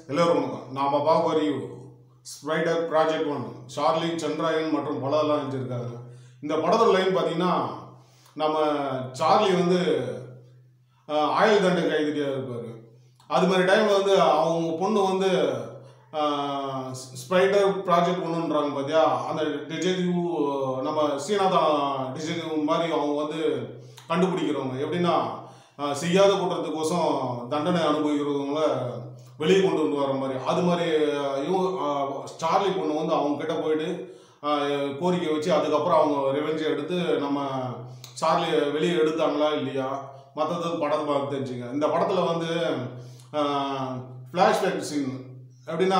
எல்லோரும் வணக்கம் நாம பார்க்க போகிற spider project one Charlie Chandrayan மற்றும் பலர்லாம் நடிச்சிருக்காங்க இந்த படத்தோட லைன் பார்த்தீங்கன்னா நம்ம சார்லி வந்து அஹ், ஆயுள் தண்டை கைதியாக இருப்பார் அது மாதிரி டைமில் வந்து அவங்க பொண்ணு வந்து ஸ்பைடர் ப்ராஜெக்ட் ஒன்றுன்றாங்க பார்த்தியா அந்த டிஜெக்டிவ் நம்ம சீனாதான் டிஜெக்டிவ் மாதிரி அவங்க வந்து கண்டுபிடிக்கிறவங்க எப்படின்னா அஹ், செய்யாத குற்றத்துக்கோசம் தண்டனை அனுபவிக்கிறவங்கள வெளியே கொண்டு வந்து வர மாதிரி அது மாதிரி அஹ், இவங்க அஹ், சார்லி பொண்ணு வந்து அவங்க கிட்ட போயிட்டு அஹ், கோரிக்கை வச்சு அதுக்கப்புறம் அவங்க ரெவெஞ்சை எடுத்து நம்ம சார்லி வெளியே எடுத்தாங்களா இல்லையா மற்றது படத்தை பார்த்து தெரிஞ்சுங்க இந்த படத்தில் வந்து ஃப்ளாஷ்பேக் சீன் எப்படின்னா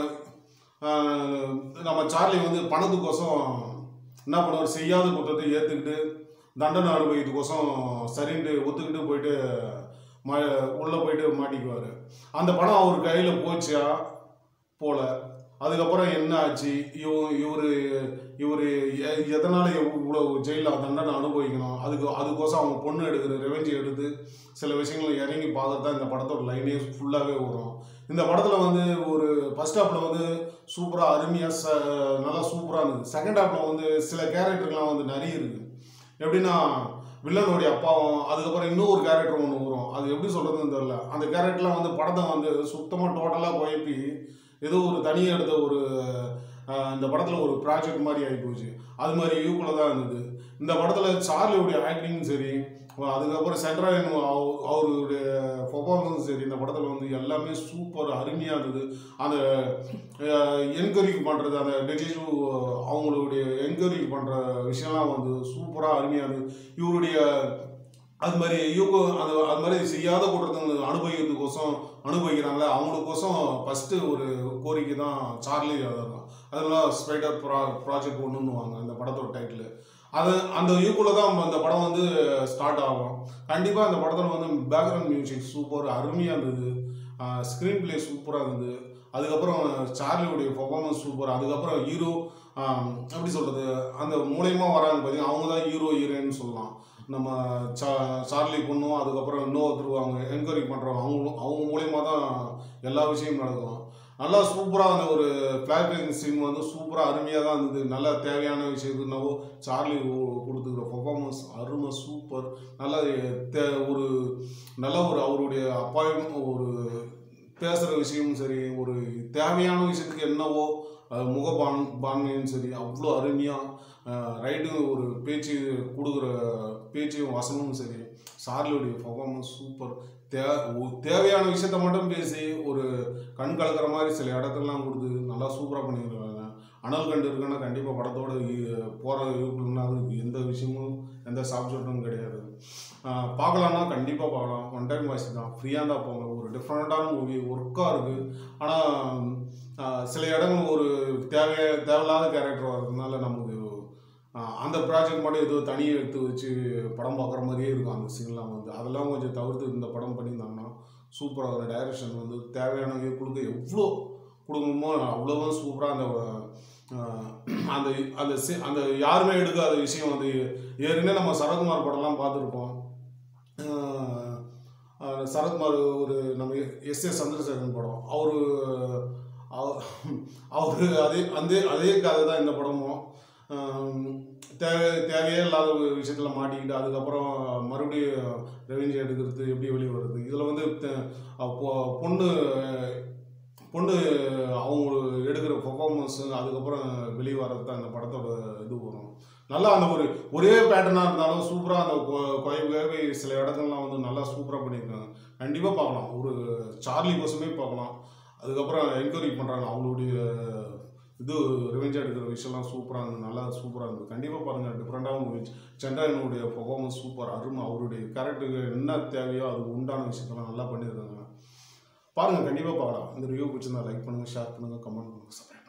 அஹ், நம்ம சார்லி வந்து பணத்துக்கோசம் என்ன பண்ணுவார் செய்யாத குற்றத்தை ஏற்றுக்கிட்டு தண்டனை அனுபவிக்கிறதுக்கோசம் சரின்ட்டு ஒத்துக்கிட்டு போயிட்டு ம உள்ளே போயிட்டு மாட்டிக்குவார் அந்த படம் அவர் கையில் போச்சா போல அதுக்கப்புறம் என்ன ஆச்சு இவ இவர் இவர் எதனால் இவ்வளோ ஜெயிலில் தண்டனை அனுபவிக்கணும் அதுக்கு அதுக்கோசம் அவங்க பொண்ணு எடுக்கிற ரெவெஞ்சு எடுத்து சில விஷயங்களை இறங்கி பார்த்து தான் இந்த படத்தோட லைனே ஃபுல்லாகவே வரும் இந்த படத்தில் வந்து ஒரு ஃபர்ஸ்ட் ஹாஃபில் வந்து சூப்பராக அருமையாக ச நல்லா சூப்பராக இருந்தது செகண்ட் ஹாஃபில் வந்து சில கேரக்டர்லாம் வந்து நிறைய இருக்குது எப்படின்னா வில்லனுடைய அப்பாவும் அதுக்கப்புறம் இன்னும் ஒரு கேரக்டர் ஒன்று வரும் அது எப்படி சொல்கிறதுன்னு தெரில அந்த கேரக்டர்லாம் வந்து படத்தை வந்து சுத்தமாக டோட்டலாக குழப்பி ஏதோ ஒரு தனியாக எடுத்த ஒரு ஆஹ், இந்த படத்தில் ஒரு ப்ராஜெக்ட் மாதிரி ஆகி போச்சு அது மாதிரி யூக்குள்ள தான் இருந்தது இந்த படத்தில் சார்லியுடைய ஆக்டிங்கும் சரி அதுக்கப்புறம் சென்ட்ராயன் அவருடைய பர்ஃபார்மன்ஸும் சரி இந்த படத்தில் வந்து எல்லாமே சூப்பர் அருமையாக இருந்தது அந்த என்கரேஜ் பண்ணுறது அந்த டெடிஷன் அவங்களுடைய என்கரேஜ் பண்ணுற விஷயம்லாம் வந்து சூப்பராக அருமையாக இருந்தது இவருடைய அது மாதிரி இவங்க அது அது மாதிரி செய்யாத குற்றத்தை அனுபவிக்கிறதுக்கோசம் அனுபவிக்கிறாங்களே அவங்களுக்கோசம் ஃபஸ்ட்டு ஒரு கோரிக்கை தான் சார்லி தான் அதனால ஸ்பைடர் ப்ரா ப்ராஜெக்ட் ஒன்றுன்னுவாங்க அந்த படத்தோட டைட்டில் அது அந்த யூக்குள்ள தான் அந்த படம் வந்து ஸ்டார்ட் ஆகும் கண்டிப்பாக அந்த படத்தில் வந்து பேக்ரவுண்ட் மியூசிக் சூப்பர் அருமையாக இருந்தது ஸ்க்ரீன் ப்ளே சூப்பராக இருந்தது அதுக்கப்புறம் சார்லியுடைய பர்ஃபார்மன்ஸ் சூப்பர் அதுக்கப்புறம் ஹீரோ எப்படி சொல்கிறது அந்த மூலயமா வராங்க பார்த்தீங்கன்னா அவங்க தான் ஹீரோ ஹீரோயின்னு சொல்லலாம் நம்ம சா சார்லி பொண்ணும் அதுக்கப்புறம் இன்னொருத்தர் அவங்க என்கரேஜ் பண்ணுறவங்க அவங்களும் அவங்க மூலயமா தான் எல்லா விஷயமும் நடக்கும் நல்லா சூப்பராக அந்த ஒரு ஃப்ளாஷ்பேக் சீன் வந்து சூப்பராக அருமையாக தான் இருந்தது நல்ல தேவையான விஷயத்துனாவோ சார்லி கு- கொடுத்துக்கிற பர்ஃபார்மன்ஸ் அருமை சூப்பர் நல்ல தே ஒரு நல்ல ஒரு அவருடைய அப்பாயும் ஒரு பேசுகிற விஷயமும் சரி ஒரு தேவையான விஷயத்துக்கு என்னவோ அது முகபான் பான்மையும் சரி அவ்வளோ அருமையாக ரைட்டு ஒரு பேச்சு கொடுக்குற பேச்சும் வசனமும் சரி சார்லியுடைய பர்ஃபார்மன்ஸ் சூப்பர் தே ஒ- தேவையான விஷயத்த மட்டும் பேசி ஒரு கண் கலக்கிற மாதிரி சில இடத்துலலாம் கொடுத்து நல்லா சூப்பராக பண்ணியிருக்காங்க அனல் கண்டு இருக்குன்னா கண்டிப்பாக படத்தோட போகிற இருக்குன்னா அது எந்த விஷயமும் எந்த சப்ஜெக்டும் கிடையாது ஆஹ் பார்க்கலான்னா கண்டிப்பாக பார்க்கலாம் ஒன் டைம் வாய்ஸ் தான் ஃப்ரீயாக தான் போங்க ஒரு டிஃப்ரெண்ட்டான மூவி ஒர்க்காக இருக்குது ஆனால் சில இடங்கள் ஒரு தேவைய தேவையில்லாத கேரக்டர் வர்றதுனால நமக்கு ஆஹ் அந்த ப்ராஜெக்ட் மட்டும் ஏதோ தனியாக எடுத்து வச்சு படம் பார்க்குற மாதிரியே இருக்கும் அந்த சீன்லாம் வந்து அதெல்லாம் கொஞ்சம் தவிர்த்து இந்த படம் பண்ணியிருந்தாங்கன்னா சூப்பராக ஒரு டைரக்ஷன் வந்து தேவையான கொடுக்க எவ்வளோ கொடுக்கணுமோ அவ்வளோவும் சூப்பராக அந்த ஆஹ் அந்த அந்த சி- அந்த யாருமே எடுக்காத விஷயம் வந்து ஏற்கனவே நம்ம சரத்குமார் படம்லாம் பார்த்துருப்போம் ஆஹ் ஆஹ் சரத்குமார் ஒரு நம்ம எஸ் எஸ் சந்திரசேகரன் படம் அவர் அவர் அதே அந்த அதே கதை தான் இந்த படமும் ஆம், தேவை தேவையே இல்லாத ஒரு விஷயத்தில் மாட்டிக்கிட்டு அதுக்கப்புறம் மறுபடியும் ரெவென்யூ எடுக்கிறது எப்படி வெளியே வருது இதில் வந்து தெ- பொ- பொண்ணு பொண்ணு அவங்க எடுக்கிற பர்ஃபார்மன்ஸ் அதுக்கப்புறம் வெளியே வர்றது தான் அந்த படத்தோட இது வரும் நல்லா அந்த ஒரு ஒரே பேட்டர்னாக இருந்தாலும் சூப்பராக அந்த குழம்பு சில இடங்கள்லாம் வந்து நல்லா சூப்பராக பண்ணியிருக்காங்க கண்டிப்பாக பார்க்கலாம் ஒரு சார்லி கோசமே பார்க்கலாம் அதுக்கப்புறம் என்கரேஜ் பண்ணுறாங்க அவங்களுடைய இது ரிவெஞ்ச் எடுக்கிற விஷயம்லாம் சூப்பராக இருந்தது நல்லா சூப்பராக இருந்தது கண்டிப்பாக பாருங்கள் டிஃப்ரெண்ட்டாகவும் மூவி சந்திரனுடைய பர்ஃபார்மன்ஸ் சூப்பர் அருமை அவருடைய கேரக்டருக்கு என்ன தேவையோ அது உண்டான விஷயத்தெல்லாம் நல்லா பண்ணியிருக்காங்க பாருங்கள் கண்டிப்பாக பார்க்கலாம் இந்த ரிவ்யூ பிடிச்சிருந்தா லைக் பண்ணுங்கள் ஷேர் பண்ணுங்கள் கமெண்ட் பண்ணுங்கள் சப்ஸ்கிரைப்